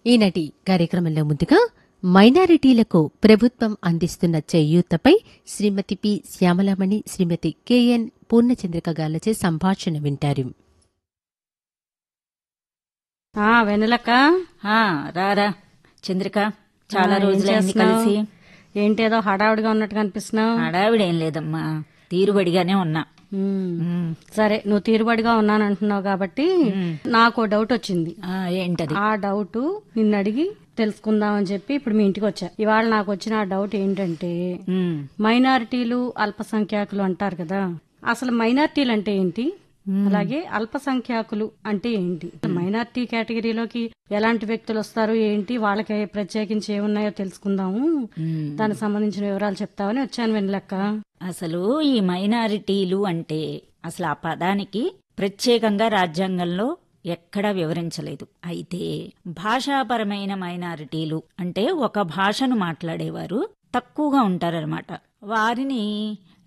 ఈనాటి కార్యక్రమంలో ముందుగా మైనారిటీలకు ప్రభుత్వం అందిస్తున్న చేయూతపై శ్రీమతి పి శ్యామలామణి శ్రీమతి కెఎన్ పూర్ణచంద్రిక గాలచే సంభాషణ వింటారు ఆ వెన్నెలక్క ఆ, రారా చంద్రిక చాలా ఆ, ఏం రోజులైంది చేస్తున్నావ్? కలిసి ఏంటి ఏదో హడావుడిగా ఉన్నట్టుగా అనిపిస్తున్నావు హడావిడేం లేదమ్మా తీరుబడిగానే ఉన్నా ఉమ్. ఉమ్, సరే నువ్వు తీరుబడిగా ఉన్నాను అంటున్నావు కాబట్టి నాకు ఓ డౌట్ వచ్చింది ఆ, ఏంటది ఆ డౌట్ నిన్ను అడిగి తెలుసుకుందామని చెప్పి ఇప్పుడు మీ ఇంటికి వచ్చా ఇవాళ నాకు వచ్చిన ఆ డౌట్ ఏంటంటే ఉమ్, మైనారిటీలు అల్పసంఖ్యాకులు అంటారు కదా అసలు మైనారిటీలు అంటే ఏంటి అలాగే అల్పసంఖ్యాకులు అంటే ఏంటి మైనారిటీ కేటగిరీలోకి ఎలాంటి వ్యక్తులు వస్తారు ఏంటి వాళ్ళకి ప్రత్యేకించి ఏమున్నాయో తెలుసుకుందాము ఉమ్. దానికి సంబంధించిన వివరాలు చెప్తావని వచ్చాను వెన్నెలక్క అసలు ఈ మైనారిటీలు అంటే అసలు ఆ పదానికి ప్రత్యేకంగా రాజ్యాంగంలో ఎక్కడా వివరించలేదు అయితే భాషాపరమైన మైనారిటీలు అంటే ఒక భాషను మాట్లాడేవారు తక్కువగా ఉంటారన్నమాట వారిని